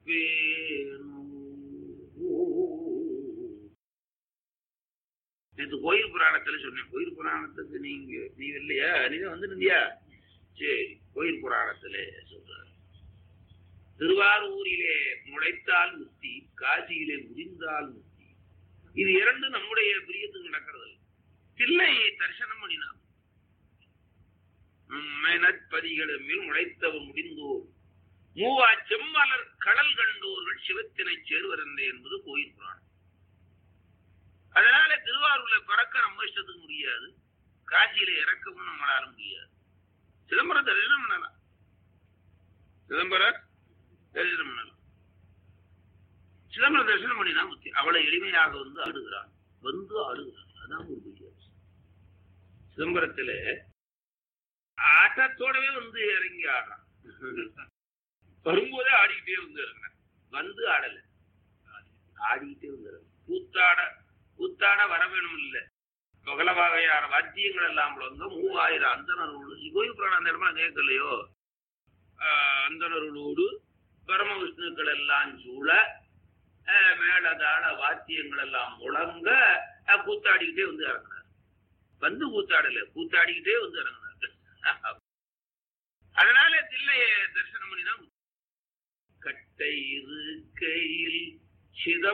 நேற்று கோயில் புராணத்துல சொன்னேன் கோயில் புராணத்துக்கு நீங்க நீ இல்லையா நீங்க வந்துருந்தியா சரி கோயில் புராணத்துல சொல்றாரு திருவாரூரிலே முளைத்தால் முத்தி காசியிலே முடிந்தால் முத்தி இது இரண்டு நம்முடைய பிரியத்துக்கு நடக்கிறது தில்லை தரிசனம் பண்ணினான் மெனற்பதிகளும் முளைத்தவர் முடிந்தோர் மூவா செம்மலர் கடல் கண்டோர்கள் சிவத்தினை சேருவர் என்பது கோயில் புராணம் அதனால திருவாரூர்ல பிறக்க நம்ம இஷ்டத்துக்கு முடியாது காசியில இறக்கவும் நம்மளால முடியாது சிதம்பரம் தரிசனம் பண்ணலாம் சிதம்பரம் தரிசனம் பண்ணலாம் சிதம்பரம் தரிசனம் பண்ணினா முத்தி அவளை எளிமையாக வந்து ஆடுகிறான் வந்து ஆடுகிறான் அதான் ஒரு பெரிய சிதம்பரத்துல ஆட்டத்தோடவே வந்து இறங்கி ஆடுறான் வரும்போதே ஆடிக்கிட்டே வந்து இறங்கினான் வந்து ஆடல ஆடிக்கிட்டே வந்து கூத்தாட கூத்தாட வர வேணும் இல்ல பகல வகையான வாத்தியங்கள் எல்லாம் வந்து மூவாயிரம் அந்தனரோடு கோயில் புராணம் அந்த இடமா கேட்கலையோ அந்தனர்களோடு பரம விஷ்ணுக்கள் எல்லாம் சூழ மேலதாள வாத்தியங்கள் எல்லாம் முழங்க கூத்தாடிக்கிட்டே வந்து இறங்கினார் வந்து கூத்தாடல கூத்தாடிக்கிட்டே வந்து இறங்கினார் அதனால தில்லைய தரிசனம் பண்ணிதான் கட்டை இருக்கையில் சிதம்